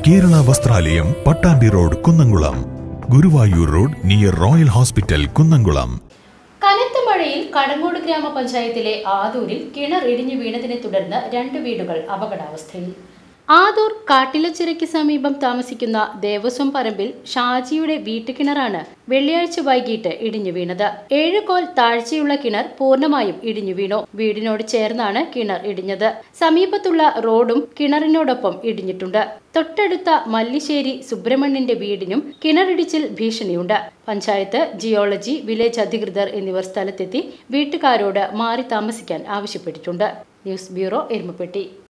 Kerala Vasthralayam Pattambi road Kunnamkulam Guruvayur road near Royal Hospital Kunnamkulam കനത്ത മഴയിൽ കടങ്ങോട് ഗ്രാമപഞ്ചായത്തിലെ ആദൂരിൽ കിണർ ഇടിഞ്ഞു വീണതിനെ തുടർന്ന് രണ്ട് വീടുകൾ അപകടാവസ്ഥയിൽ ആദൂർ കാട്ടിലച്ചിറയ്ക്ക് സമീപം താമസിക്കുന്ന ദേവസ്വം പറമ്പിൽ ഷാജിയുടെ വീട്ടുകിണറാണ് വെള്ളിയാഴ്ച വൈകിട്ട് ഇടിഞ്ഞു വീണത് ഏഴ് കോൽ താഴ്ചയുള്ള കിണർ പൂർണ്ണമായും ഇടിഞ്ഞു വീണു വീടിനോട് ചേർന്നാണ് കിണർ ഇടിഞ്ഞത് സമീപത്തുള്ള റോഡും കിണറിനോടൊപ്പം ഇടിഞ്ഞിട്ടുണ്ട് തൊട്ടടുത്ത മല്ലിശ്ശേരി സുബ്രഹ്മണ്യന്റെ വീടിനും കിണറിടിച്ചിൽ ഭീഷണിയുണ്ട് പഞ്ചായത്ത് ജിയോളജി വില്ലേജ് അധികൃതർ എന്നിവർ സ്ഥലത്തെത്തി വീട്ടുകാരോട് മാറി താമസിക്കാൻ ആവശ്യപ്പെട്ടിട്ടുണ്ട് ന്യൂസ് ബ്യൂറോ എരുമപ്പെട്ടി